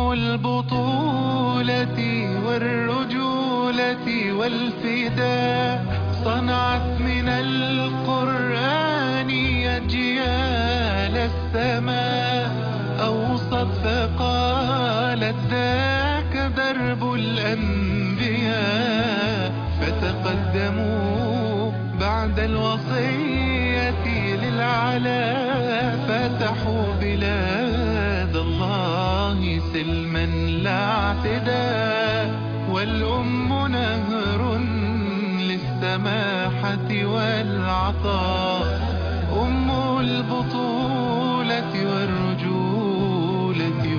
البطولة والرجولة والفداء صنعت من القرآن أجيال السماء أوصت فقالت ذاك درب الأنبياء فتقدموا بعد الوصية للعلا فتحوا بلاد الله سلما لا اعتداء والأم نهر للسماحة والعطاء أم البطولة والرجولة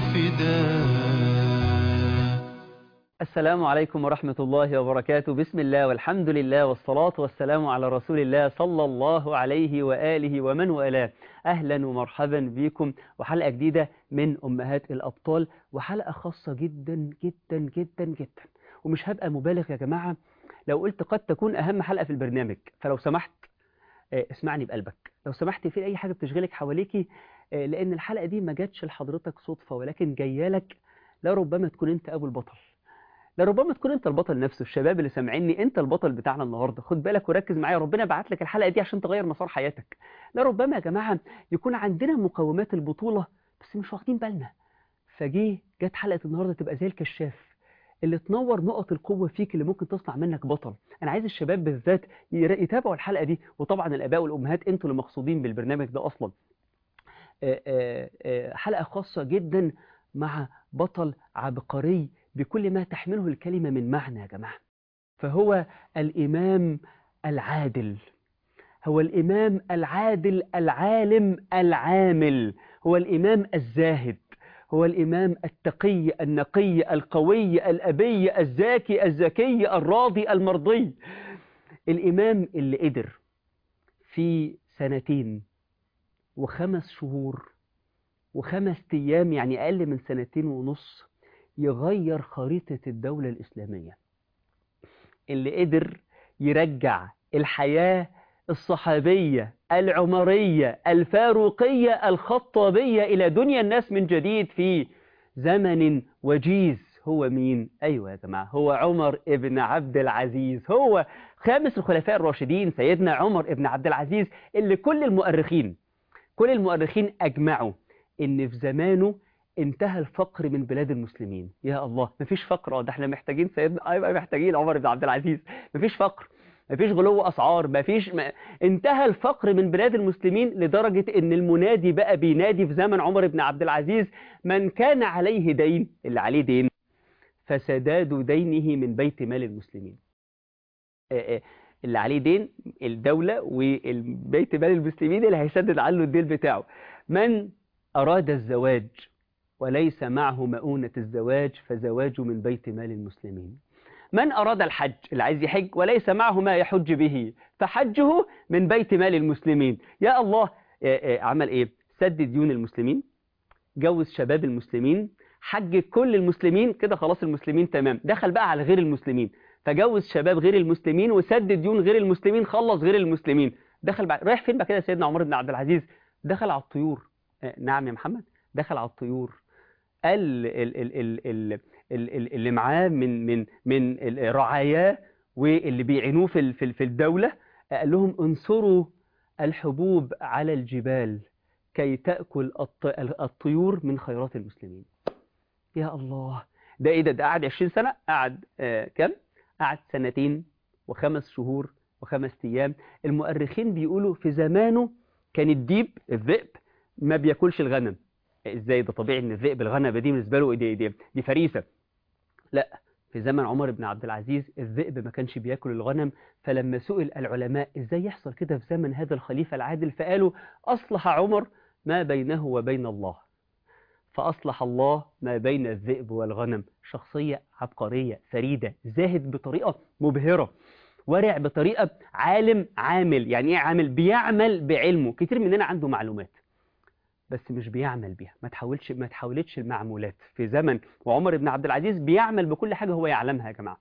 والفداء السلام عليكم ورحمة الله وبركاته بسم الله والحمد لله والصلاة والسلام على رسول الله صلى الله عليه وآله ومن والاه أهلا ومرحبا بكم وحلقة جديدة من أمهات الأبطال وحلقة خاصة جدا جدا جدا جدا ومش هبقى مبالغ يا جماعة لو قلت قد تكون أهم حلقة في البرنامج فلو سمحت آه، اسمعني بقلبك لو سمحت في أي حاجة بتشغلك حواليكي آه، لأن الحلقة دي ما جاتش لحضرتك صدفة ولكن جايالك لربما تكون أنت أبو البطل لربما تكون انت البطل نفسه الشباب اللي سامعيني انت البطل بتاعنا النهارده خد بالك وركز معايا ربنا بعت لك الحلقه دي عشان تغير مسار حياتك لربما يا جماعه يكون عندنا مقومات البطوله بس مش واخدين بالنا فجيه جت حلقه النهارده تبقى زي الكشاف اللي تنور نقط القوه فيك اللي ممكن تصنع منك بطل انا عايز الشباب بالذات ير- يتابعوا الحلقه دي وطبعا الاباء والامهات انتوا اللي مقصودين بالبرنامج ده اصلا آه، آه، آه، حلقه خاصه جدا مع بطل عبقري بكل ما تحمله الكلمة من معنى يا جماعة فهو الإمام العادل هو الإمام العادل العالم العامل هو الإمام الزاهد هو الإمام التقي النقي القوي الأبي الزاكي الزكي الراضي المرضي الإمام اللي قدر في سنتين وخمس شهور وخمس أيام يعني أقل من سنتين ونص يغير خريطة الدولة الإسلامية اللي قدر يرجع الحياة الصحابية العمرية الفاروقية الخطابية إلى دنيا الناس من جديد في زمن وجيز هو مين؟ أيوة يا جماعة هو عمر ابن عبد العزيز هو خامس الخلفاء الراشدين سيدنا عمر ابن عبد العزيز اللي كل المؤرخين كل المؤرخين أجمعوا إن في زمانه انتهى الفقر من بلاد المسلمين يا الله مفيش فقر اه ده احنا محتاجين سيدنا ايوه محتاجين عمر بن عبد العزيز مفيش فقر مفيش غلو اسعار مفيش ما... انتهى الفقر من بلاد المسلمين لدرجة ان المنادي بقى بينادي في زمن عمر بن عبد العزيز من كان عليه دين اللي عليه دين فسداد دينه من بيت مال المسلمين آه، آه، اللي عليه دين الدولة والبيت مال المسلمين اللي هيسدد عنه الدين بتاعه من أراد الزواج وليس معه مؤونة الزواج فزواجه من بيت مال المسلمين من أراد الحج اللي عايز يحج وليس معه ما يحج به فحجه من بيت مال المسلمين يا الله آه، آه، عمل إيه سد ديون المسلمين جوز شباب المسلمين حج كل المسلمين كده خلاص المسلمين تمام دخل بقى على غير المسلمين فجوز شباب غير المسلمين وسد ديون غير المسلمين خلص غير المسلمين دخل بعد رايح فين بقى كده سيدنا عمر بن عبد العزيز دخل على الطيور آه، نعم يا محمد دخل على الطيور قال ال- ال- ال- ال- ال- ال- اللي معاه من من من رعاياه واللي بيعينوه في ال- في ال- في الدولة قال لهم انصروا الحبوب على الجبال كي تأكل الط- الطيور من خيرات المسلمين يا الله ده ايه ده ده قعد 20 سنة قعد آه كم قعد سنتين وخمس شهور وخمس ايام المؤرخين بيقولوا في زمانه كان الديب الذئب ما بياكلش الغنم ازاي ده طبيعي ان الذئب الغنم دي بالنسبه له دي, دي, دي فريسه لا في زمن عمر بن عبد العزيز الذئب ما كانش بياكل الغنم فلما سئل العلماء ازاي يحصل كده في زمن هذا الخليفه العادل فقالوا اصلح عمر ما بينه وبين الله فأصلح الله ما بين الذئب والغنم شخصية عبقرية فريدة زاهد بطريقة مبهرة ورع بطريقة عالم عامل يعني ايه عامل بيعمل بعلمه كتير مننا عنده معلومات بس مش بيعمل بيها ما تحاولش ما تحاولتش المعمولات في زمن وعمر بن عبد العزيز بيعمل بكل حاجة هو يعلمها يا جماعة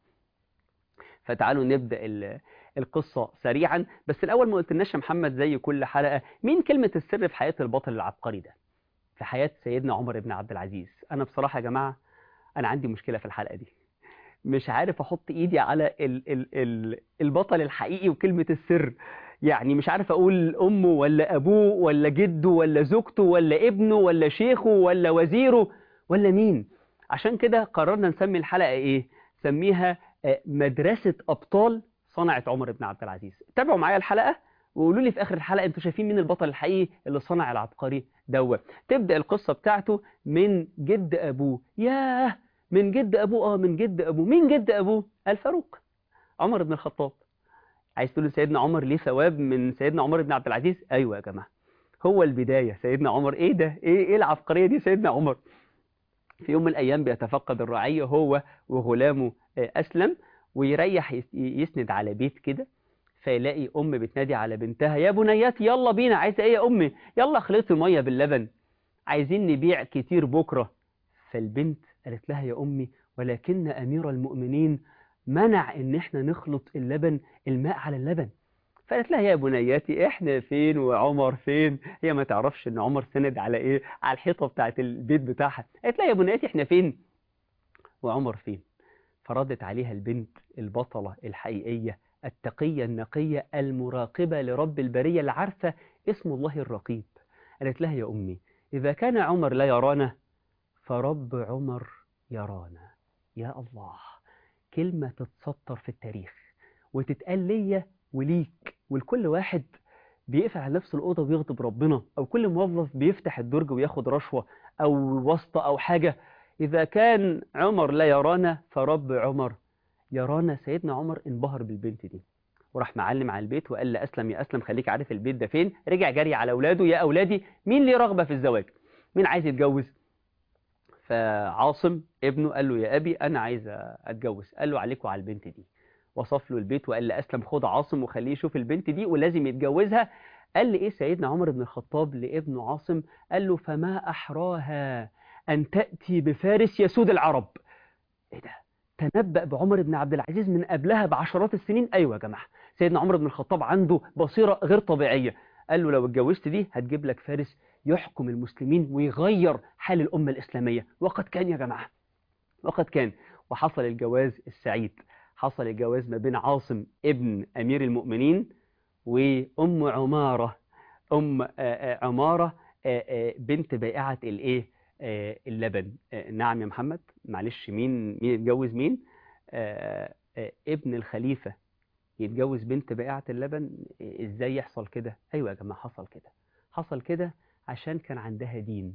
فتعالوا نبدأ ال- القصة سريعا بس الأول ما قلتلناش يا محمد زي كل حلقة مين كلمة السر في حياة البطل العبقري ده في حياة سيدنا عمر بن عبد العزيز أنا بصراحة يا جماعة أنا عندي مشكلة في الحلقة دي مش عارف أحط إيدي على ال ال ال البطل الحقيقي وكلمة السر يعني مش عارف أقول أمه ولا أبوه ولا جده ولا زوجته ولا ابنه ولا شيخه ولا وزيره ولا مين عشان كده قررنا نسمي الحلقة إيه سميها آه، مدرسة أبطال صنعت عمر بن عبد العزيز تابعوا معايا الحلقة وقولوا لي في آخر الحلقة أنتوا شايفين مين البطل الحقيقي اللي صنع العبقري دوت تبدأ القصة بتاعته من جد أبوه ياه من جد أبوه آه من جد أبوه مين جد أبوه الفاروق عمر بن الخطاب عايز تقول سيدنا عمر ليه ثواب من سيدنا عمر بن عبد العزيز أيوة يا جماعة هو البداية سيدنا عمر إيه ده إيه, إيه العبقرية دي سيدنا عمر في يوم من الأيام بيتفقد الرعية هو وغلامه آه، أسلم ويريح يس- يسند على بيت كده فيلاقي أم بتنادي على بنتها يا بنياتي يلا بينا عايزة إيه يا أمي يلا خلطي مية باللبن عايزين نبيع كتير بكرة فالبنت قالت لها يا أمي ولكن أمير المؤمنين منع إن إحنا نخلط اللبن الماء على اللبن فقالت لها يا بنياتي إحنا فين وعمر فين هي ما تعرفش إن عمر سند على إيه على الحيطة بتاعت البيت بتاعها قالت لها يا بنياتي إحنا فين وعمر فين فردت عليها البنت البطلة الحقيقية التقية النقية المراقبة لرب البرية اللي عارفة اسم الله الرقيب قالت لها يا أمي إذا كان عمر لا يرانا فرب عمر يرانا يا الله كلمة تتسطر في التاريخ وتتقال ليا وليك ولكل واحد بيقفل على نفس الأوضة ويغضب ربنا أو كل موظف بيفتح الدرج وياخد رشوة أو واسطة أو حاجة إذا كان عمر لا يرانا فرب عمر يرانا سيدنا عمر انبهر بالبنت دي وراح معلم على البيت وقال لأسلم يا أسلم خليك عارف البيت ده فين رجع جري على أولاده يا أولادي مين ليه رغبة في الزواج مين عايز يتجوز فعاصم ابنه قال له يا أبي أنا عايز أتجوز قال له عليكوا على البنت دي وصف له البيت وقال لأسلم خد عاصم وخليه يشوف البنت دي ولازم يتجوزها قال لي إيه سيدنا عمر بن الخطاب لابنه عاصم قال له فما أحراها أن تأتي بفارس يسود العرب إيه ده تنبأ بعمر بن عبد العزيز من قبلها بعشرات السنين أيوة يا جماعة سيدنا عمر بن الخطاب عنده بصيرة غير طبيعية قال له لو اتجوزت دي هتجيب لك فارس يحكم المسلمين ويغير حال الأمة الإسلامية وقد كان يا جماعة وقد كان وحصل الجواز السعيد حصل الجواز ما بين عاصم ابن أمير المؤمنين وأم عمارة أم آه، آه، عمارة آه، آه، بنت بائعة الإيه آه، اللبن آه، نعم يا محمد معلش مين مين يتجوز مين آه، آه، ابن الخليفة يتجوز بنت بائعة اللبن آه، ازاي يحصل كده ايوه يا جماعة حصل كده حصل كده عشان كان عندها دين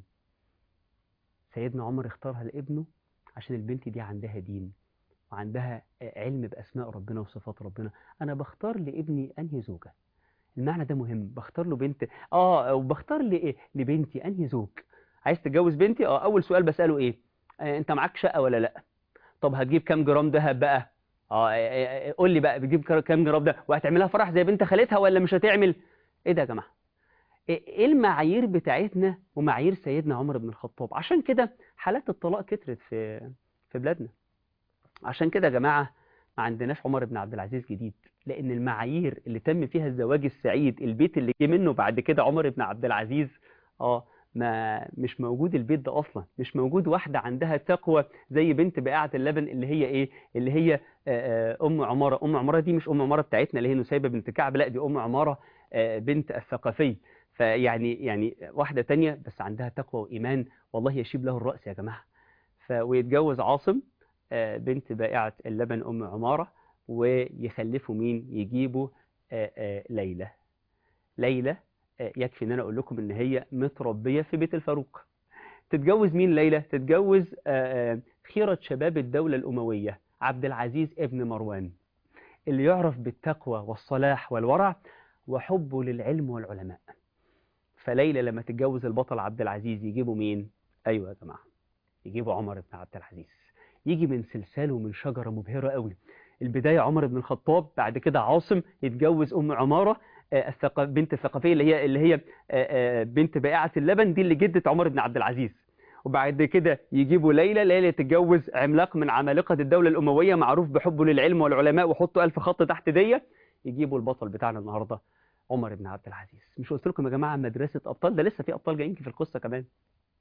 سيدنا عمر اختارها لابنه عشان البنت دي عندها دين وعندها آه، علم بأسماء ربنا وصفات ربنا أنا بختار لابني أنهي زوجة المعنى ده مهم بختار له بنت اه وبختار لإيه لبنتي أنهي زوج عايز تتجوز بنتي اه أول سؤال بسأله إيه آه أنت معاك شقة ولا لأ طب هتجيب كام جرام دهب بقى اه آه، آه، قول لي بقى بتجيب كا- كام جرام ده وهتعملها فرح زي بنت خالتها ولا مش هتعمل ايه ده يا جماعه ايه إيه المعايير بتاعتنا ومعايير سيدنا عمر بن الخطاب عشان كده حالات الطلاق كترت في في بلادنا عشان كده يا جماعه ما عندناش عمر بن عبد العزيز جديد لان المعايير اللي تم فيها الزواج السعيد البيت اللي جه منه بعد كده عمر بن عبد العزيز اه ما مش موجود البيت ده اصلا مش موجود واحده عندها تقوى زي بنت بائعه اللبن اللي هي ايه اللي هي آه، آه، ام عماره ام عماره دي مش ام عماره بتاعتنا اللي هي نسيبه بنت كعب لا دي ام عماره آه، بنت الثقفي فيعني يعني واحده تانية بس عندها تقوى وايمان والله يشيب له الراس يا جماعه ف ويتجوز عاصم آه، بنت بائعه اللبن ام عماره ويخلفوا مين يجيبوا آه، آه، ليلى ليلى آه، يكفي ان انا اقول لكم ان هي متربيه في بيت الفاروق تتجوز مين ليلى تتجوز آه، آه، خيرة شباب الدولة الأموية عبد العزيز ابن مروان اللي يعرف بالتقوى والصلاح والورع وحبه للعلم والعلماء فليلى لما تتجوز البطل عبد العزيز يجيبوا مين ايوه يا جماعه يجيبوا عمر بن عبد العزيز يجي من سلسال ومن شجره مبهره قوي البدايه عمر بن الخطاب بعد كده عاصم يتجوز ام عماره آه، الثق- بنت الثقفيه اللي هي اللي هي آه، آه، بنت بائعه اللبن دي اللي جدت عمر بن عبد العزيز وبعد كده يجيبوا ليلى ليلى تتجوز عملاق من عمالقه الدوله الامويه معروف بحبه للعلم والعلماء وحطوا ألف خط تحت ديه يجيبوا البطل بتاعنا النهارده عمر بن عبد العزيز مش قلت لكم يا جماعه مدرسه ابطال ده لسه في ابطال جايين في القصه كمان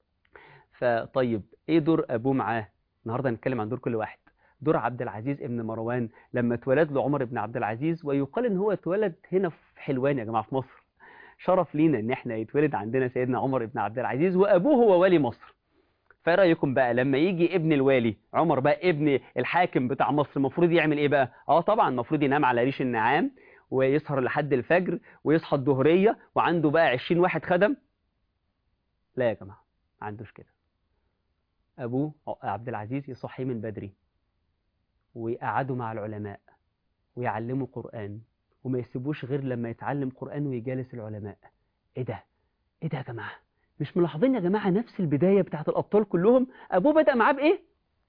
فطيب ايه دور ابوه معاه النهارده هنتكلم عن دور كل واحد دور عبد العزيز ابن مروان لما اتولد له عمر بن عبد العزيز ويقال ان هو اتولد هنا في حلوان يا جماعه في مصر شرف لينا ان احنا يتولد عندنا سيدنا عمر بن عبد العزيز وابوه هو والي مصر فايه رايكم بقى لما يجي ابن الوالي عمر بقى ابن الحاكم بتاع مصر المفروض يعمل ايه بقى اه طبعا المفروض ينام على ريش النعام ويسهر لحد الفجر ويصحى الظهريه وعنده بقى 20 واحد خدم لا يا جماعه ما عندوش كده ابوه عبد العزيز يصحيه من بدري ويقعده مع العلماء ويعلمه قرآن وما يسيبوش غير لما يتعلم قرآن ويجالس العلماء ايه ده ايه ده يا جماعة مش ملاحظين يا جماعة نفس البداية بتاعت الأبطال كلهم أبوه بدأ معاه بإيه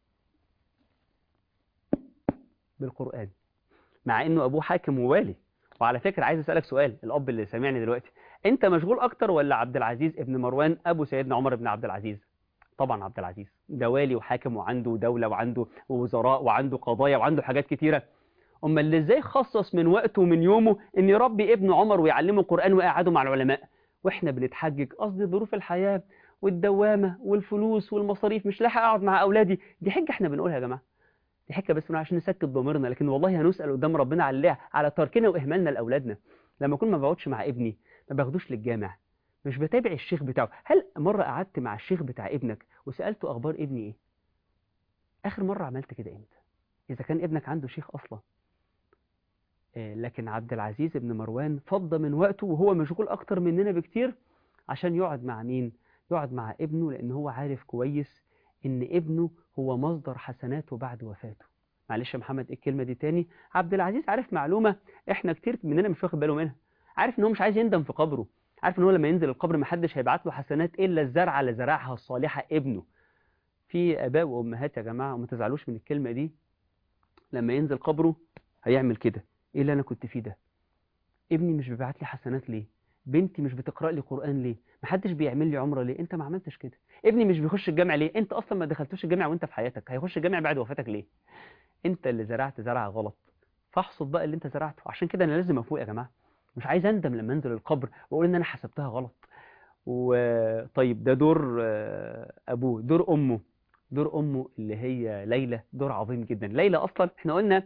بالقرآن مع إنه أبوه حاكم ووالي وعلى فكرة عايز أسألك سؤال الأب اللي سامعني دلوقتي أنت مشغول أكتر ولا عبد العزيز ابن مروان أبو سيدنا عمر بن عبد العزيز طبعا عبد العزيز ده والي وحاكم وعنده دولة وعنده وزراء وعنده قضايا وعنده حاجات كتيرة أما اللي ازاي خصص من وقته ومن يومه ان يربي ابن عمر ويعلمه القرآن ويقعده مع العلماء واحنا بنتحجج قصدي ظروف الحياة والدوامة والفلوس والمصاريف مش لاحق اقعد مع اولادي دي حجة احنا بنقولها يا جماعة دي حجة بس بنقولها عشان نسكت ضميرنا لكن والله هنسأل قدام ربنا على على تركنا واهمالنا لاولادنا لما اكون ما بقعدش مع ابني ما باخدوش للجامع مش بتابع الشيخ بتاعه هل مرة قعدت مع الشيخ بتاع ابنك وسألته أخبار ابني إيه آخر مرة عملت كده إمتى إذا كان ابنك عنده شيخ أصلا آه لكن عبد العزيز بن مروان فضى من وقته وهو مشغول أكتر مننا بكتير عشان يقعد مع مين يقعد مع ابنه لأن هو عارف كويس إن ابنه هو مصدر حسناته بعد وفاته معلش يا محمد إيه الكلمة دي تاني عبد العزيز عارف معلومة إحنا كتير مننا مش واخد باله منها عارف إن هو مش عايز يندم في قبره عارف ان هو لما ينزل القبر محدش هيبعت له حسنات الا الزرعه اللي زرعها الصالحه ابنه في اباء وامهات يا جماعه وما تزعلوش من الكلمه دي لما ينزل قبره هيعمل كده ايه اللي انا كنت فيه ده ابني مش بيبعت لي حسنات ليه بنتي مش بتقرا لي قران ليه محدش بيعمل لي عمره ليه انت ما عملتش كده ابني مش بيخش الجامع ليه انت اصلا ما دخلتوش الجامع وانت في حياتك هيخش الجامع بعد وفاتك ليه انت اللي زرعت زرعه غلط فاحصد بقى اللي انت زرعته عشان كده انا لازم افوق يا جماعه مش عايز اندم لما انزل القبر واقول ان انا حسبتها غلط وطيب ده دور ابوه دور امه دور امه اللي هي ليلى دور عظيم جدا ليلى اصلا احنا قلنا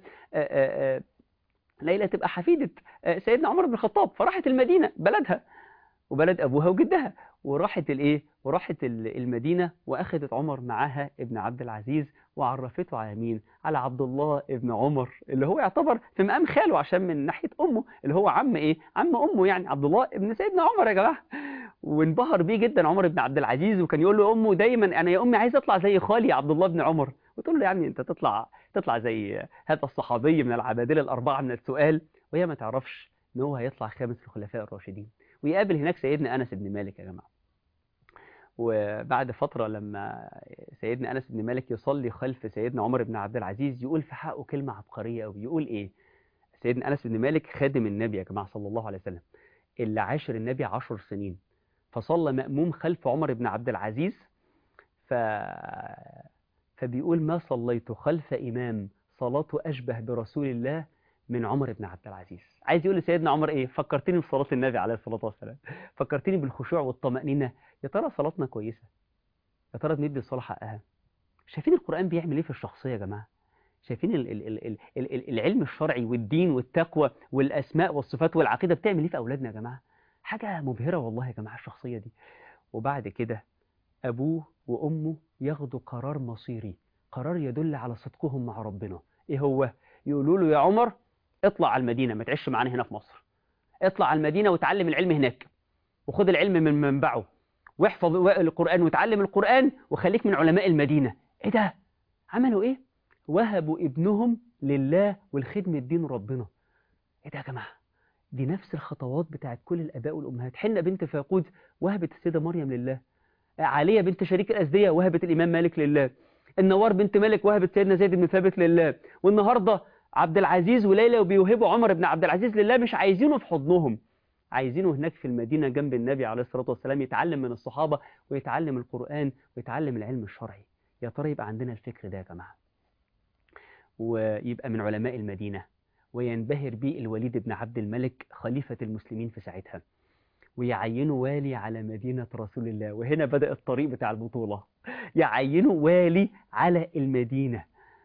ليلى تبقى حفيده سيدنا عمر بن الخطاب فراحت المدينه بلدها وبلد ابوها وجدها وراحت الايه وراحت المدينه واخذت عمر معاها ابن عبد العزيز وعرفته على مين على عبد الله ابن عمر اللي هو يعتبر في مقام خاله عشان من ناحيه امه اللي هو عم ايه عم امه يعني عبد الله ابن سيدنا عمر يا جماعه وانبهر بيه جدا عمر بن عبد العزيز وكان يقول له امه دايما انا يا امي عايز اطلع زي خالي عبد الله بن عمر وتقول له يعني انت تطلع تطلع زي هذا الصحابي من العبادله الاربعه من السؤال وهي ما تعرفش ان هو هيطلع خامس الخلفاء الراشدين ويقابل هناك سيدنا انس بن مالك يا جماعه وبعد فترة لما سيدنا أنس بن مالك يصلي خلف سيدنا عمر بن عبد العزيز يقول في حقه كلمة عبقرية أو يقول إيه سيدنا أنس بن مالك خادم النبي يا جماعة صلى الله عليه وسلم اللي عاشر النبي عشر سنين فصلى مأموم خلف عمر بن عبد العزيز ف... فبيقول ما صليت خلف إمام صلاته أشبه برسول الله من عمر بن عبد العزيز عايز يقول لسيدنا عمر ايه فكرتني بصلاة النبي عليه الصلاة والسلام فكرتني بالخشوع والطمأنينة يا ترى صلاتنا كويسة يا ترى بندي الصلاة حقها شايفين القرآن بيعمل ايه في الشخصية يا جماعة شايفين ال ال ال ال ال العلم الشرعي والدين والتقوى والأسماء والصفات والعقيدة بتعمل ايه في أولادنا يا جماعة حاجة مبهرة والله يا جماعة الشخصية دي وبعد كده أبوه وأمه ياخدوا قرار مصيري قرار يدل على صدقهم مع ربنا ايه هو يقولوا له يا عمر اطلع على المدينة ما تعيش معانا هنا في مصر اطلع على المدينة وتعلم العلم هناك وخد العلم من منبعه واحفظ القرآن وتعلم القرآن وخليك من علماء المدينة ايه ده عملوا ايه وهبوا ابنهم لله والخدمة دين ربنا ايه ده يا جماعة دي نفس الخطوات بتاعت كل الاباء والامهات حنة بنت فاقود وهبت السيدة مريم لله عالية بنت شريك الأزدية وهبت الإمام مالك لله النوار بنت مالك وهبت سيدنا زيد بن ثابت لله والنهاردة عبد العزيز وليلى وبيوهبوا عمر بن عبد العزيز لله مش عايزينه في حضنهم عايزينه هناك في المدينة جنب النبي عليه الصلاة والسلام يتعلم من الصحابة ويتعلم القرآن ويتعلم العلم الشرعي يا ترى يبقى عندنا الفكر ده يا جماعة ويبقى من علماء المدينة وينبهر به الوليد بن عبد الملك خليفة المسلمين في ساعتها ويعينه والي على مدينة رسول الله وهنا بدأ الطريق بتاع البطولة يعينه والي على المدينة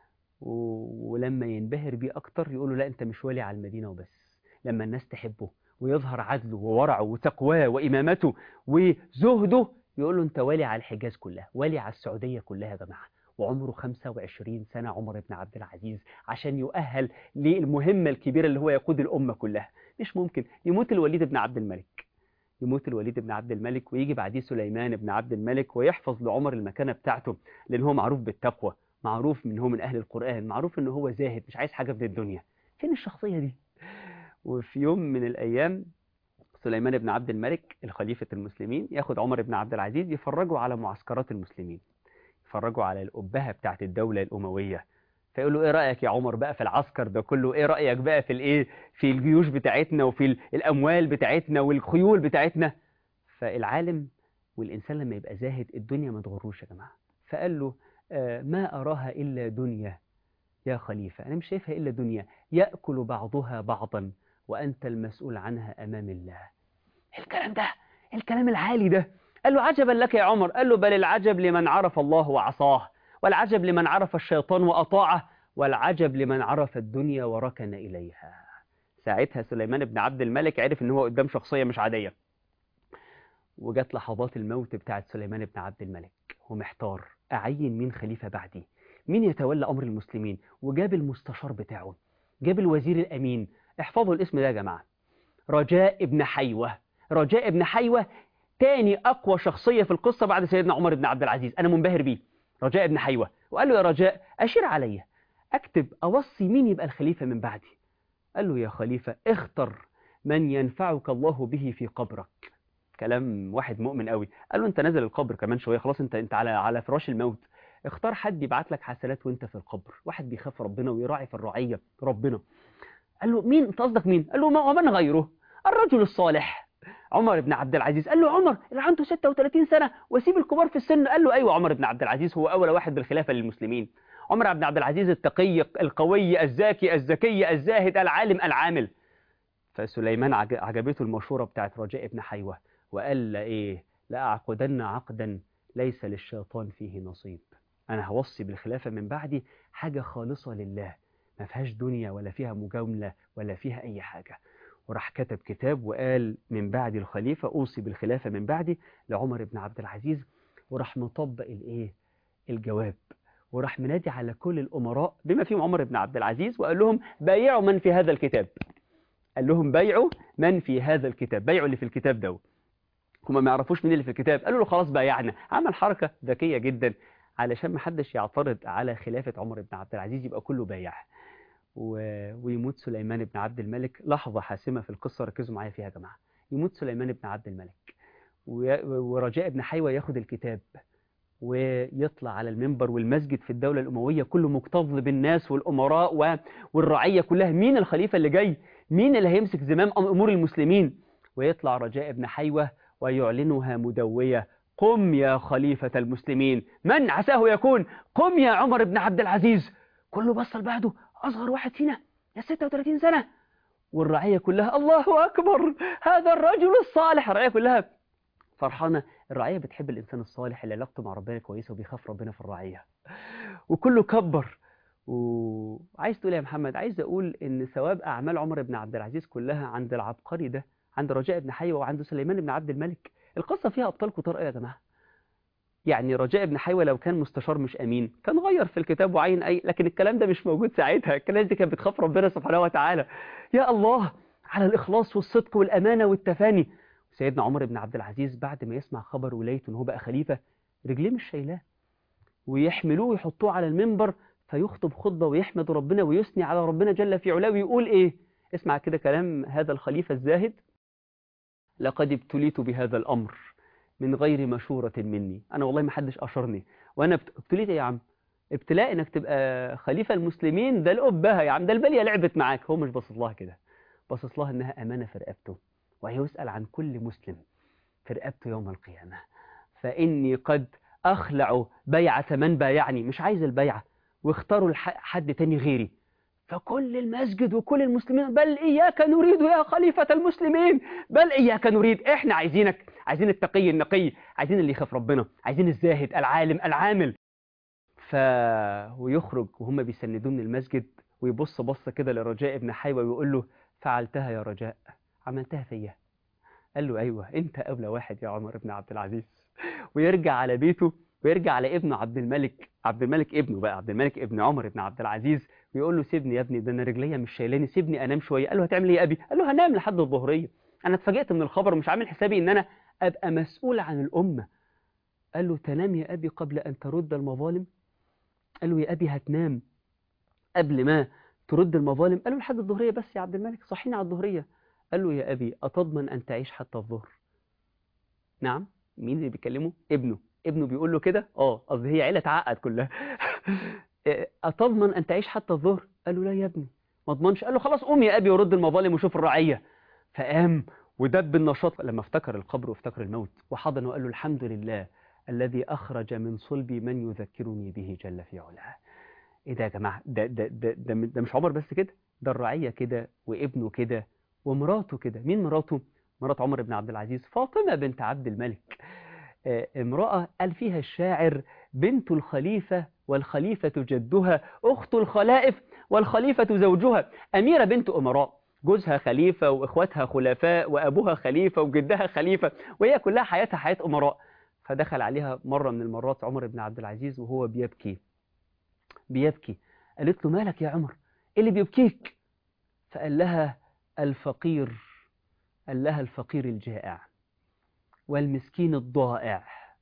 و- ولما ينبهر بيه أكتر يقولوا لا أنت مش والي على المدينة وبس لما الناس تحبه ويظهر عدله وورعه وتقواه وإمامته وزهده يقول له أنت والي على الحجاز كلها والي على السعودية كلها يا جماعة وعمره 25 سنة عمر بن عبد العزيز عشان يؤهل للمهمة الكبيرة اللي هو يقود الأمة كلها مش ممكن يموت الوليد بن عبد الملك يموت الوليد بن عبد الملك ويجي بعديه سليمان بن عبد الملك ويحفظ لعمر المكانة بتاعته لأن هو معروف بالتقوى معروف ان هو من أهل القرآن معروف ان هو زاهد مش عايز حاجة من الدنيا فين الشخصية دي وفي يوم من الأيام سليمان بن عبد الملك الخليفة المسلمين ياخد عمر بن عبد العزيز يفرجوا على معسكرات المسلمين يفرجوا على الأبهة بتاعت الدولة الأموية فيقول له ايه رأيك يا عمر بقى في العسكر ده كله ايه رأيك بقى في الايه في الجيوش بتاعتنا وفي ال- الأموال بتاعتنا والخيول بتاعتنا فالعالم والإنسان لما يبقى زاهد الدنيا ما تغروش يا جماعة فقال له آه، ما أراها إلا دنيا يا خليفة أنا مش شايفها إلا دنيا يأكل بعضها بعضا وأنت المسؤول عنها أمام الله الكلام ده الكلام العالي ده قال له عجبا لك يا عمر قال له بل العجب لمن عرف الله وعصاه والعجب لمن عرف الشيطان وأطاعه والعجب لمن عرف الدنيا وركن إليها ساعتها سليمان بن عبد الملك عرف ان هو قدام شخصية مش عادية وجت لحظات الموت بتاعت سليمان بن عبد الملك ومحتار أعين مين خليفة بعدي مين يتولى أمر المسلمين وجاب المستشار بتاعه جاب الوزير الأمين احفظوا الاسم ده يا جماعة رجاء ابن حيوة رجاء ابن حيوة تاني أقوى شخصية في القصة بعد سيدنا عمر بن عبد العزيز أنا منبهر بيه رجاء ابن حيوة وقال له يا رجاء أشير عليا أكتب أوصي مين يبقى الخليفة من بعدي قال له يا خليفة اختر من ينفعك الله به في قبرك كلام واحد مؤمن قوي قال له انت نازل القبر كمان شويه خلاص انت انت على على فراش الموت اختار حد يبعت لك حسنات وانت في القبر واحد بيخاف ربنا ويراعي في الرعيه ربنا قال له مين انت قصدك مين قال له ما ومن غيره الرجل الصالح عمر بن عبد العزيز قال له عمر اللي عنده 36 سنه وسيب الكبار في السن قال له ايوه عمر بن عبد العزيز هو اول واحد بالخلافه للمسلمين عمر بن عبد العزيز التقي القوي الذكي الذكي الزاهد العالم العامل فسليمان عج- عجبته المشورة بتاعت رجاء بن حيوة وقال له ايه لأعقدن عقدا ليس للشيطان فيه نصيب أنا هوصي بالخلافة من بعدي حاجة خالصة لله ما فيهاش دنيا ولا فيها مجاملة ولا فيها أي حاجة وراح كتب كتاب وقال من بعد الخليفة أوصي بالخلافة من بعدي لعمر بن عبد العزيز وراح مطبق الإيه الجواب وراح منادي على كل الأمراء بما فيهم عمر بن عبد العزيز وقال لهم بايعوا من في هذا الكتاب قال لهم بايعوا من في هذا الكتاب بايعوا اللي في الكتاب ده هم ما يعرفوش مين اللي في الكتاب قالوا له خلاص بايعنا عمل حركة ذكية جدا علشان ما حدش يعترض على خلافة عمر بن عبد العزيز يبقى كله بايع و... ويموت سليمان بن عبد الملك لحظة حاسمة في القصة ركزوا معايا فيها يا جماعة يموت سليمان بن عبد الملك و... ورجاء بن حيوة ياخد الكتاب ويطلع على المنبر والمسجد في الدولة الأموية كله مكتظ بالناس والأمراء و... والرعية كلها مين الخليفة اللي جاي مين اللي هيمسك زمام أمور المسلمين ويطلع رجاء بن حيوة ويعلنها مدوية قم يا خليفة المسلمين من عساه يكون قم يا عمر بن عبد العزيز كله بص لبعده أصغر واحد فينا يا 36 سنة والرعية كلها الله أكبر هذا الرجل الصالح الرعية كلها فرحانة الرعية بتحب الإنسان الصالح اللي علاقته مع ربنا كويسة وبيخاف ربنا في الرعية وكله كبر وعايز تقول يا محمد عايز أقول إن ثواب أعمال عمر بن عبد العزيز كلها عند العبقري ده عند رجاء بن حيوة وعند سليمان بن عبد الملك القصة فيها أبطال كتار يا جماعة يعني رجاء بن حيوة لو كان مستشار مش أمين كان غير في الكتاب وعين أي لكن الكلام ده مش موجود ساعتها الناس دي كانت بتخاف ربنا سبحانه وتعالى يا الله على الإخلاص والصدق والأمانة والتفاني سيدنا عمر بن عبد العزيز بعد ما يسمع خبر ولايته ان هو بقى خليفة رجليه مش شايلاه ويحملوه ويحطوه على المنبر فيخطب خطبة ويحمد ربنا ويثني على ربنا جل في علاه ويقول ايه اسمع كده كلام هذا الخليفة الزاهد لقد ابتليت بهذا الأمر من غير مشورة مني أنا والله ما حدش أشرني وأنا ابت- ابتليت إيه يا عم ابتلاء انك تبقى خليفة المسلمين ده الأبهة يا عم ده البلية لعبت معاك هو مش باصص لها كده باصص لها انها أمانة في رقبته وهيسأل عن كل مسلم في رقبته يوم القيامة فإني قد أخلع بيعة من بايعني مش عايز البيعة واختاروا الح- حد تاني غيري فكل المسجد وكل المسلمين بل إياك نريد يا خليفة المسلمين بل إياك نريد إحنا عايزينك عايزين التقي النقي عايزين اللي يخاف ربنا عايزين الزاهد العالم العامل ف ويخرج وهم بيسندوه من المسجد ويبص بصة كده لرجاء ابن حيوة ويقول له فعلتها يا رجاء عملتها فيا قال له أيوة أنت أولى واحد يا عمر بن عبد العزيز ويرجع على بيته ويرجع على ابنه عبد الملك عبد الملك ابنه بقى عبد الملك ابن عمر بن عبد العزيز ويقول له سيبني يا ابني ده انا رجليا مش شايلاني سيبني انام شويه قال له هتعمل ايه يا ابي قال له هنام لحد الظهريه انا اتفاجئت من الخبر ومش عامل حسابي ان انا ابقى مسؤول عن الامه قال له تنام يا ابي قبل ان ترد المظالم قال له يا ابي هتنام قبل ما ترد المظالم قال له لحد الظهريه بس يا عبد الملك صحيني على الظهريه قال له يا ابي اتضمن ان تعيش حتى الظهر نعم مين اللي بيكلمه ابنه ابنه بيقول له كده اه قصدي هي عيله تعقد كلها أتضمن أن تعيش حتى الظهر قال له لا يا ابني ما اضمنش قال له خلاص قوم يا أبي ورد المظالم وشوف الرعية فقام ودب النشاط لما افتكر القبر وافتكر الموت وحضن وقال له الحمد لله الذي أخرج من صلبي من يذكرني به جل في علاه إيه ده يا جماعة ده, ده, ده, ده, ده مش عمر بس كده ده الرعية كده وابنه كده ومراته كده مين مراته؟ مرات عمر بن عبد العزيز فاطمة بنت عبد الملك امرأة قال فيها الشاعر بنت الخليفة والخليفة جدها أخت الخلائف والخليفة زوجها أميرة بنت أمراء جوزها خليفة وإخواتها خلفاء وأبوها خليفة وجدها خليفة وهي كلها حياتها حياة أمراء فدخل عليها مرة من المرات عمر بن عبد العزيز وهو بيبكي بيبكي قالت له مالك يا عمر إيه اللي بيبكيك فقال لها الفقير قال لها الفقير الجائع والمسكين الضائع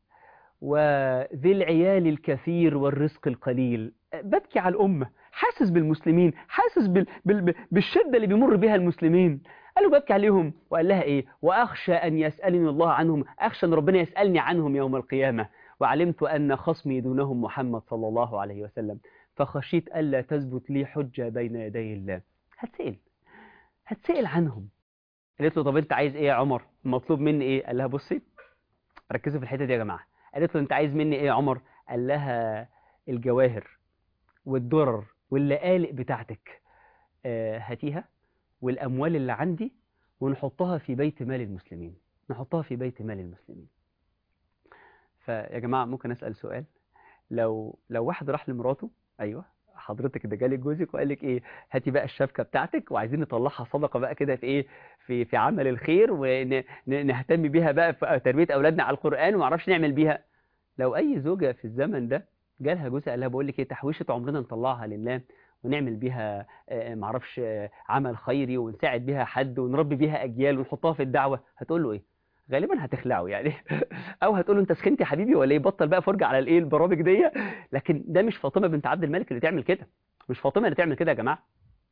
وذي العيال الكثير والرزق القليل ببكي على الأمة حاسس بالمسلمين حاسس بال... بال... بالشدة اللي بيمر بها المسلمين قالوا ببكي عليهم وقال لها إيه وأخشى أن يسألني الله عنهم أخشى أن ربنا يسألني عنهم يوم القيامة وعلمت أن خصمي دونهم محمد صلى الله عليه وسلم فخشيت ألا تثبت لي حجة بين يدي الله هتسأل هتسأل عنهم قالت له طب أنت عايز إيه يا عمر المطلوب مني إيه قال لها بصي ركزوا في الحتة دي يا جماعة قالت له أنت عايز مني إيه يا عمر قال لها الجواهر والدرر واللقالق بتاعتك آه هاتيها والأموال اللي عندي ونحطها في بيت مال المسلمين نحطها في بيت مال المسلمين فيا جماعة ممكن أسأل سؤال لو لو واحد راح لمراته أيوه حضرتك ده جالك جوزك وقال لك ايه هاتي بقى الشبكه بتاعتك وعايزين نطلعها صدقه بقى كده في ايه في في عمل الخير ونهتم بيها بقى في تربيه اولادنا على القران وما اعرفش نعمل بيها لو اي زوجه في الزمن ده جالها جوزها قال لها بقول لك ايه تحويشه عمرنا نطلعها لله ونعمل بيها ما اعرفش عمل خيري ونساعد بيها حد ونربي بيها اجيال ونحطها في الدعوه هتقول له ايه غالبا هتخلعه يعني او هتقول له انت سخنت يا حبيبي ولا ايه بطل بقى فرجه على الايه البرامج دي لكن ده مش فاطمه بنت عبد الملك اللي تعمل كده مش فاطمه اللي تعمل كده يا جماعه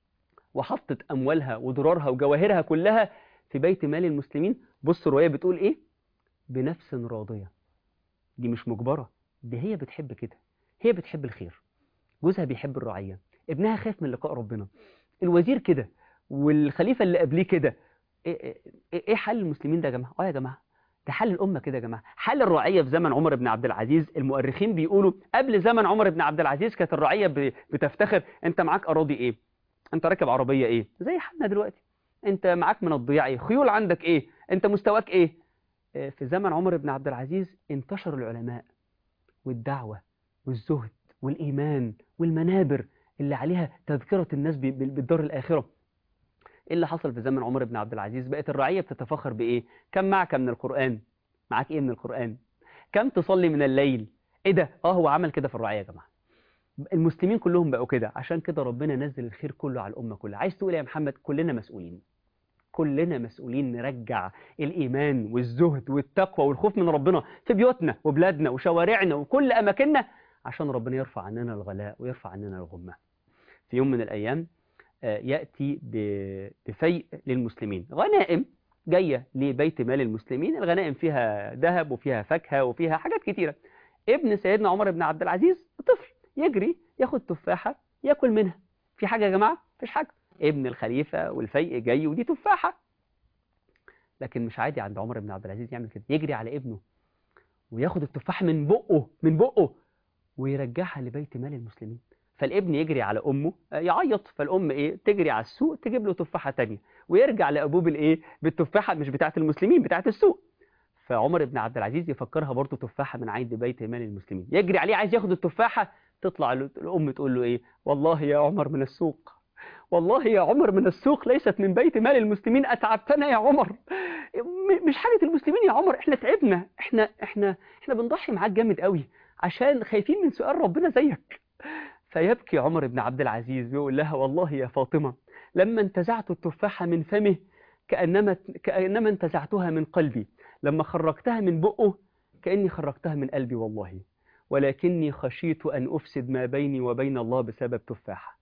وحطت اموالها ودرارها وجواهرها كلها في بيت مال المسلمين بص الروايه بتقول ايه بنفس راضيه دي مش مجبره دي هي بتحب كده هي بتحب الخير جوزها بيحب الرعيه ابنها خاف من لقاء ربنا الوزير كده والخليفه اللي قبليه كده ايه ايه حل المسلمين ده يا جماعه اه يا جماعه ده حل الامه كده يا جماعه حل الرعيه في زمن عمر بن عبد العزيز المؤرخين بيقولوا قبل زمن عمر بن عبد العزيز كانت الرعيه بتفتخر انت معاك اراضي ايه انت راكب عربيه ايه زي حالنا دلوقتي انت معاك من الضياع ايه خيول عندك ايه انت مستواك ايه في زمن عمر بن عبد العزيز انتشر العلماء والدعوه والزهد والايمان والمنابر اللي عليها تذكره الناس بالدار الاخره ايه اللي حصل في زمن عمر بن عبد العزيز بقت الرعيه بتتفخر بايه كم معك من القران معاك ايه من القران كم تصلي من الليل ايه ده اه هو عمل كده في الرعيه يا جماعه المسلمين كلهم بقوا كده عشان كده ربنا نزل الخير كله على الامه كلها عايز تقول يا محمد كلنا مسؤولين كلنا مسؤولين نرجع الايمان والزهد والتقوى والخوف من ربنا في بيوتنا وبلادنا وشوارعنا وكل اماكننا عشان ربنا يرفع عننا الغلاء ويرفع عننا الغمه في يوم من الايام يأتي بفيء للمسلمين غنائم جاية لبيت مال المسلمين الغنائم فيها ذهب وفيها فاكهة وفيها حاجات كتيرة ابن سيدنا عمر بن عبد العزيز طفل يجري ياخد تفاحة ياكل منها في حاجة يا جماعة مفيش حاجة ابن الخليفة والفيء جاي ودي تفاحة لكن مش عادي عند عمر بن عبد العزيز يعمل كده يجري على ابنه وياخد التفاحة من بقه من بقه ويرجعها لبيت مال المسلمين فالابن يجري على امه آه، يعيط فالام ايه تجري على السوق تجيب له تفاحه تانية ويرجع لابوه بالايه بالتفاحه مش بتاعه المسلمين بتاعه السوق فعمر بن عبد العزيز يفكرها برضه تفاحه من عند بيت مال المسلمين يجري عليه عايز ياخد التفاحه تطلع له الام تقول له ايه والله يا عمر من السوق والله يا عمر من السوق ليست من بيت مال المسلمين اتعبتنا يا عمر م- مش حاجه المسلمين يا عمر احنا تعبنا احنا احنا احنا بنضحي معاك جامد قوي عشان خايفين من سؤال ربنا زيك فيبكي عمر بن عبد العزيز ويقول لها والله يا فاطمه لما انتزعت التفاحه من فمه كانما كانما انتزعتها من قلبي لما خرجتها من بقه كاني خرجتها من قلبي والله ولكني خشيت ان افسد ما بيني وبين الله بسبب تفاحه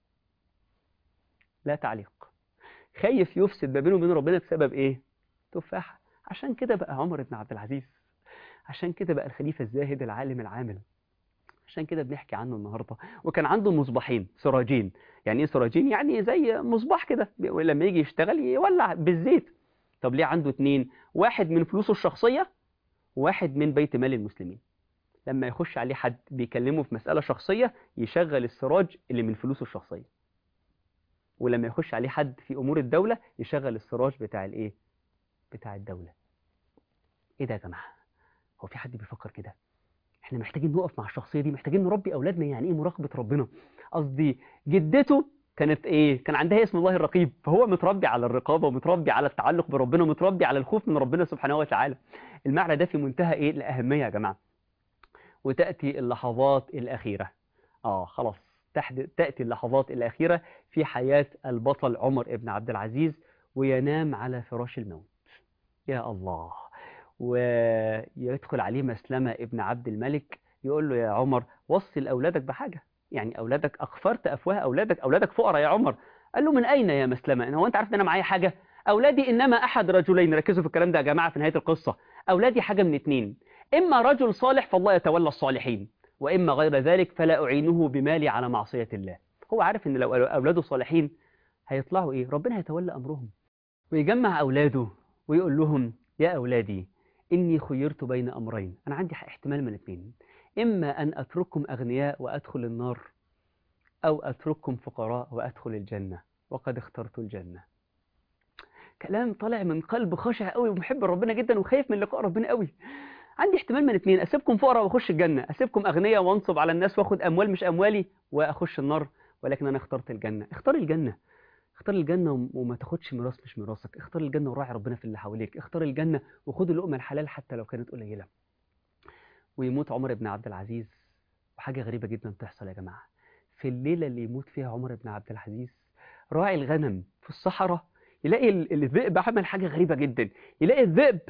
لا تعليق خايف يفسد ما بينه وبين ربنا بسبب ايه تفاحه عشان كده بقى عمر بن عبد العزيز عشان كده بقى الخليفه الزاهد العالم العامل عشان كده بنحكي عنه النهارده وكان عنده مصباحين سراجين يعني ايه سراجين يعني زي مصباح كده لما يجي يشتغل يولع بالزيت طب ليه عنده اتنين واحد من فلوسه الشخصيه وواحد من بيت مال المسلمين لما يخش عليه حد بيكلمه في مسألة شخصية يشغل السراج اللي من فلوسه الشخصية ولما يخش عليه حد في أمور الدولة يشغل السراج بتاع الإيه؟ بتاع الدولة إيه ده يا جماعة؟ هو في حد بيفكر كده؟ إحنا محتاجين نقف مع الشخصية دي محتاجين نربي أولادنا يعني إيه مراقبة ربنا قصدي جدته كانت إيه؟ كان عندها اسم الله الرقيب فهو متربي على الرقابة ومتربي على التعلق بربنا ومتربي على الخوف من ربنا سبحانه وتعالى المعنى ده في منتهى إيه الأهمية يا جماعة وتأتي اللحظات الأخيرة آه خلاص تحد... تأتي اللحظات الأخيرة في حياة البطل عمر بن عبد العزيز وينام على فراش الموت يا الله ويدخل عليه مسلمة ابن عبد الملك يقول له يا عمر وصل أولادك بحاجة يعني أولادك أغفرت أفواه أولادك أولادك فقراء يا عمر قال له من أين يا مسلمة هو أنت عارف أن أنا معايا حاجة أولادي إنما أحد رجلين ركزوا في الكلام ده يا جماعة في نهاية القصة أولادي حاجة من اتنين إما رجل صالح فالله يتولى الصالحين وإما غير ذلك فلا أعينه بمالي على معصية الله هو عارف إن لو أولاده صالحين هيطلعوا إيه ربنا هيتولى أمرهم ويجمع أولاده ويقول لهم يا أولادي إني خيرت بين أمرين أنا عندي احتمال من اثنين إما أن أترككم أغنياء وأدخل النار أو أترككم فقراء وأدخل الجنة وقد اخترت الجنة كلام طالع من قلب خاشع قوي ومحب ربنا جدا وخايف من لقاء ربنا قوي عندي احتمال من اتنين اسيبكم فقراء واخش الجنه اسيبكم اغنياء وانصب على الناس واخد اموال مش اموالي واخش النار ولكن انا اخترت الجنه اختار الجنه اختار الجنه وم- وما تاخدش ميراث مش ميراثك اختار الجنه وراعي ربنا في اللي حواليك اختار الجنه وخد اللقمه الحلال حتى لو كانت قليله ويموت عمر بن عبد العزيز وحاجه غريبه جدا تحصل يا جماعه في الليله اللي يموت فيها عمر بن عبد العزيز راعي الغنم في الصحراء يلاقي ال- الذئب عمل حاجه غريبه جدا يلاقي الذئب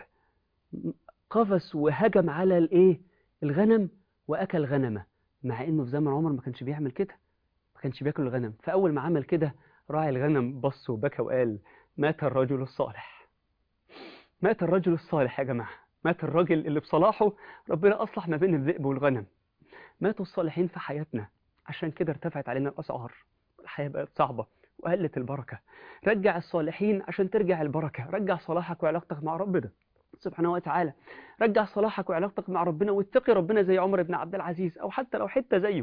قفز وهجم على الايه الغنم واكل غنمه مع انه في زمن عمر ما كانش بيعمل كده ما كانش بياكل الغنم فاول ما عمل كده راعي الغنم بص وبكى وقال مات الرجل الصالح مات الرجل الصالح يا جماعه مات الراجل اللي بصلاحه ربنا اصلح ما بين الذئب والغنم ماتوا الصالحين في حياتنا عشان كده ارتفعت علينا الاسعار الحياه بقت صعبه وقلت البركه رجع الصالحين عشان ترجع البركه رجع صلاحك وعلاقتك مع ربنا سبحانه وتعالى رجع صلاحك وعلاقتك مع ربنا واتقي ربنا زي عمر بن عبد العزيز او حتى لو حته زيه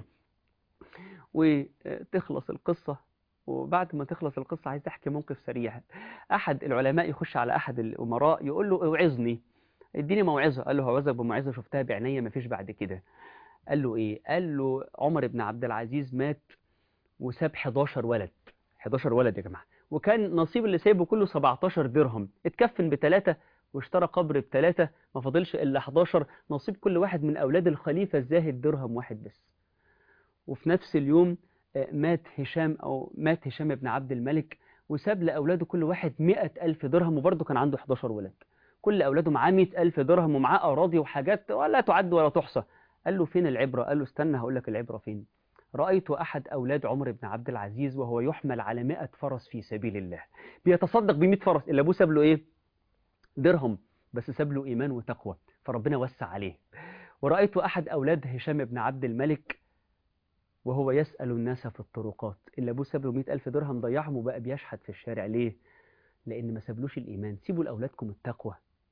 وتخلص القصه وبعد ما تخلص القصه عايز احكي موقف سريع احد العلماء يخش على احد الامراء يقول له اوعظني اديني موعظه قال له هوعظك بموعظه شفتها بعينيا مفيش بعد كده قال له ايه قال له عمر بن عبد العزيز مات وساب 11 ولد 11 ولد يا جماعه وكان نصيب اللي سايبه كله 17 درهم اتكفن بثلاثه واشترى قبر بثلاثة ما فاضلش إلا 11 نصيب كل واحد من أولاد الخليفة الزاهد درهم واحد بس وفي نفس اليوم آه، مات هشام أو مات هشام بن عبد الملك وساب لأولاده كل واحد مئة ألف درهم وبرضه كان عنده 11 ولد كل أولاده معاه مئة ألف درهم ومعاه أراضي وحاجات ولا تعد ولا تحصى قال له فين العبرة قال له استنى هقول لك العبرة فين رأيت أحد أولاد عمر بن عبد العزيز وهو يحمل على مئة فرس في سبيل الله بيتصدق بمئة فرس اللي أبوه ساب له إيه درهم بس ساب له إيمان وتقوى فربنا وسع عليه ورأيت أحد أولاد هشام بن عبد الملك وهو يسأل الناس في الطرقات اللي أبوه ساب له 100 ألف درهم ضيعهم وبقى بيشحت في الشارع ليه؟ لأن ما سابلوش الإيمان سيبوا لأولادكم التقوى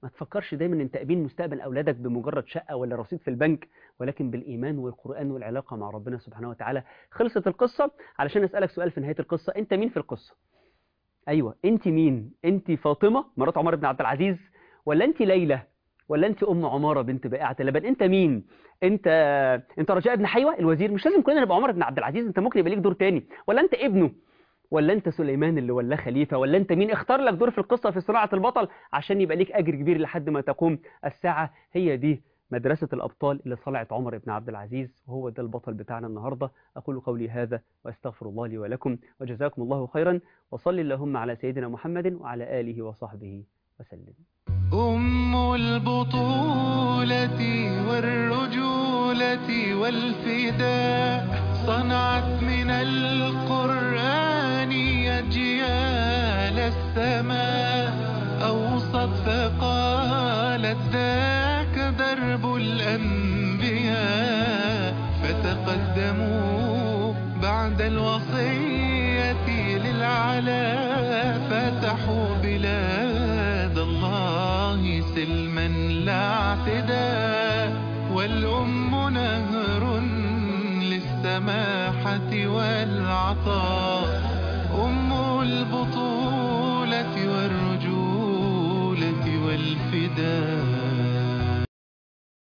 ما تفكرش دايما ان تأمين مستقبل أولادك بمجرد شقة ولا رصيد في البنك ولكن بالإيمان والقرآن والعلاقة مع ربنا سبحانه وتعالى خلصت القصة علشان أسألك سؤال في نهاية القصة أنت مين في القصة أيوة أنت مين أنت فاطمة مرات عمر بن عبد العزيز ولا أنت ليلى ولا أنت أم عمارة بنت بائعة اللبن أنت مين أنت أنت رجاء بن حيوة الوزير مش لازم كلنا نبقى عمر بن عبد العزيز أنت ممكن يبقى ليك دور تاني ولا أنت ابنه ولا انت سليمان اللي ولاه خليفة ولا انت مين اختار لك دور في القصة في صناعة البطل عشان يبقى ليك اجر كبير لحد ما تقوم الساعة هي دي مدرسة الأبطال اللي صنعت عمر بن عبد العزيز وهو ده البطل بتاعنا النهاردة أقول قولي هذا وأستغفر الله لي ولكم وجزاكم الله خيرا وصل اللهم على سيدنا محمد وعلى آله وصحبه وسلم أم البطولة والرجولة والفداء صنعت من القرآن أجيال السماء أوصت فقالت ذاك درب الأنبياء فتقدموا بعد الوصية للعلا فتحوا بلاد الله سلما لا اعتداء والأم نهر للسماحة والعطاء أم البطولة والرجولة والفداء